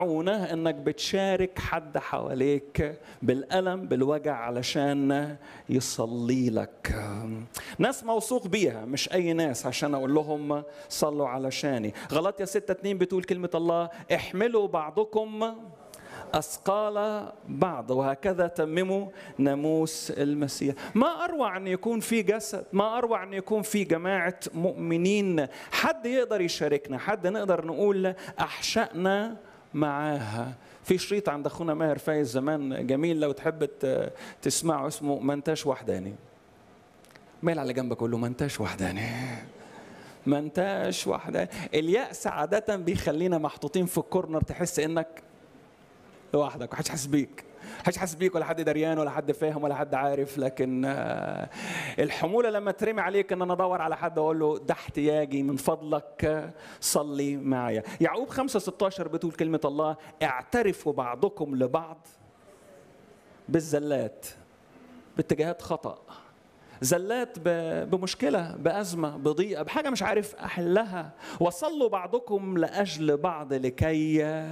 معونة انك بتشارك حد حواليك بالألم بالوجع علشان يصلي لك ناس موثوق بيها مش أي ناس عشان أقول لهم صلوا علشاني غلط يا ستة اتنين بتقول كلمة الله احملوا بعضكم أثقال بعض وهكذا تمموا ناموس المسيح ما أروع أن يكون في جسد ما أروع أن يكون في جماعة مؤمنين حد يقدر يشاركنا حد نقدر نقول أحشأنا معاها في شريط عند اخونا ماهر فايز زمان جميل لو تحب تسمعه اسمه ما انتاش وحداني ميل على جنبك قول له ما انتاش وحداني ما انتاش وحداني اليأس عادة بيخلينا محطوطين في الكورنر تحس انك لوحدك محدش حاسس بيك محدش حاسس بيك ولا حد دريان ولا حد فاهم ولا حد عارف لكن الحموله لما ترمي عليك ان انا ادور على حد اقول له ده احتياجي من فضلك صلي معايا يعقوب 5 16 بتقول كلمه الله اعترفوا بعضكم لبعض بالزلات باتجاهات خطأ زلات بمشكلة بأزمة بضيقة بحاجة مش عارف أحلها وصلوا بعضكم لأجل بعض لكي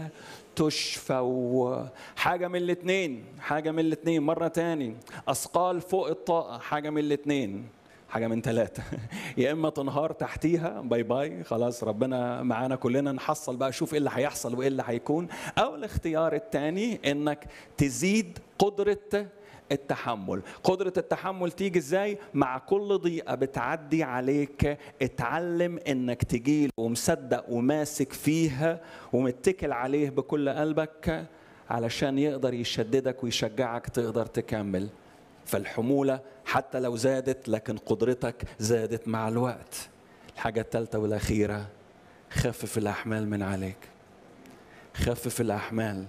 تشفوا حاجة من الاتنين حاجة من الاتنين مرة تاني أثقال فوق الطاقة حاجة من الاتنين حاجة من ثلاثة يا إما تنهار تحتيها باي باي خلاص ربنا معانا كلنا نحصل بقى شوف إيه اللي هيحصل وإيه اللي هيكون أو الاختيار الثاني إنك تزيد قدرة التحمل قدرة التحمل تيجي ازاي مع كل ضيقة بتعدي عليك اتعلم انك تجيل ومصدق وماسك فيها ومتكل عليه بكل قلبك علشان يقدر يشددك ويشجعك تقدر تكمل فالحمولة حتى لو زادت لكن قدرتك زادت مع الوقت الحاجة الثالثة والأخيرة خفف الأحمال من عليك خفف الأحمال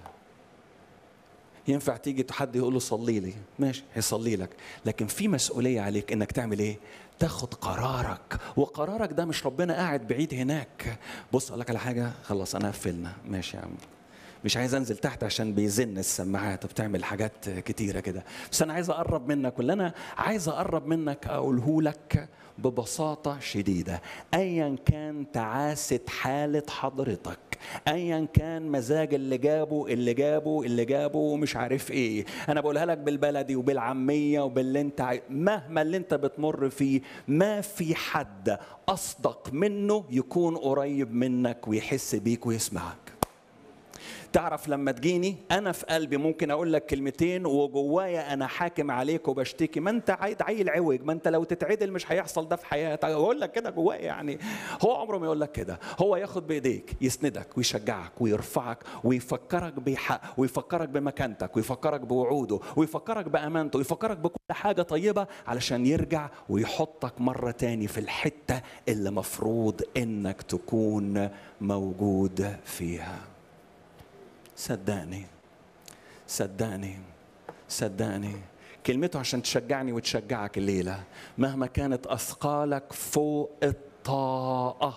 ينفع تيجي حد يقول له صلي لي ماشي هيصلي لك لكن في مسؤولية عليك انك تعمل ايه تاخد قرارك وقرارك ده مش ربنا قاعد بعيد هناك بص اقول لك على حاجة خلاص انا قفلنا ماشي يا عم مش عايز انزل تحت عشان بيزن السماعات وبتعمل حاجات كتيره كده بس انا عايز اقرب منك واللي انا عايز اقرب منك اقوله لك ببساطه شديده ايا كان تعاسه حاله حضرتك ايا كان مزاج اللي جابه اللي جابه اللي جابه ومش عارف ايه انا بقولها لك بالبلدي وبالعاميه وباللي انت عاي... مهما اللي انت بتمر فيه ما في حد اصدق منه يكون قريب منك ويحس بيك ويسمعك تعرف لما تجيني انا في قلبي ممكن اقول لك كلمتين وجوايا انا حاكم عليك وبشتكي ما انت عيل عوج ما انت لو تتعدل مش هيحصل ده في حياتك اقول لك كده جوايا يعني هو عمره ما يقول لك كده هو ياخد بايديك يسندك ويشجعك ويرفعك ويفكرك بحق ويفكرك بمكانتك ويفكرك بوعوده ويفكرك بامانته ويفكرك بكل حاجه طيبه علشان يرجع ويحطك مره تاني في الحته اللي مفروض انك تكون موجود فيها صدقني صدقني صدقني كلمته عشان تشجعني وتشجعك الليلة مهما كانت أثقالك فوق الطاقة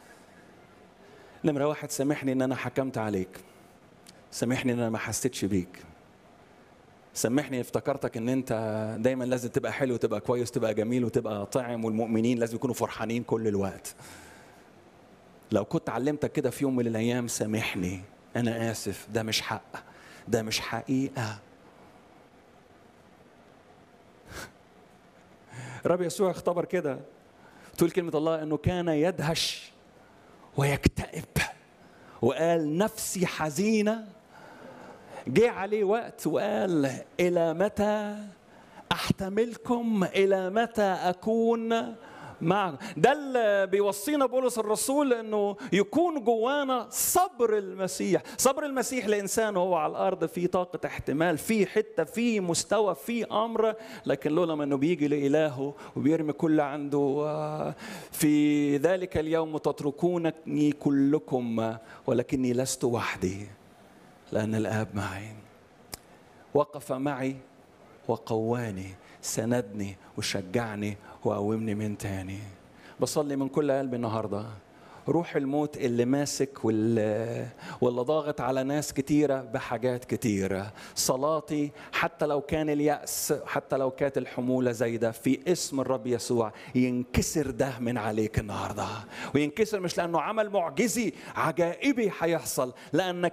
نمرة واحد سامحني إن أنا حكمت عليك سامحني إن أنا ما حسيتش بيك سامحني افتكرتك ان انت دايما لازم تبقى حلو وتبقى كويس وتبقى جميل وتبقى طاعم والمؤمنين لازم يكونوا فرحانين كل الوقت لو كنت علمتك كده في يوم من الايام سامحني أنا آسف ده مش حق ده مش حقيقة رب يسوع اختبر كده تقول كلمة الله أنه كان يدهش ويكتئب وقال نفسي حزينة جه عليه وقت وقال إلى متى أحتملكم إلى متى أكون معنا ده اللي بيوصينا بولس الرسول انه يكون جوانا صبر المسيح صبر المسيح لانسان وهو على الارض في طاقه احتمال في حته في مستوى في امر لكن لولا ما انه بيجي لالهه وبيرمي كل عنده في ذلك اليوم تتركونني كلكم ولكني لست وحدي لان الاب معي وقف معي وقواني سندني وشجعني وقومني من تاني بصلي من كل قلبي النهارده روح الموت اللي ماسك واللي, واللي ضاغط على ناس كتيرة بحاجات كتيرة صلاتي حتى لو كان اليأس حتى لو كانت الحمولة زايدة في اسم الرب يسوع ينكسر ده من عليك النهاردة وينكسر مش لأنه عمل معجزي عجائبي هيحصل لأنك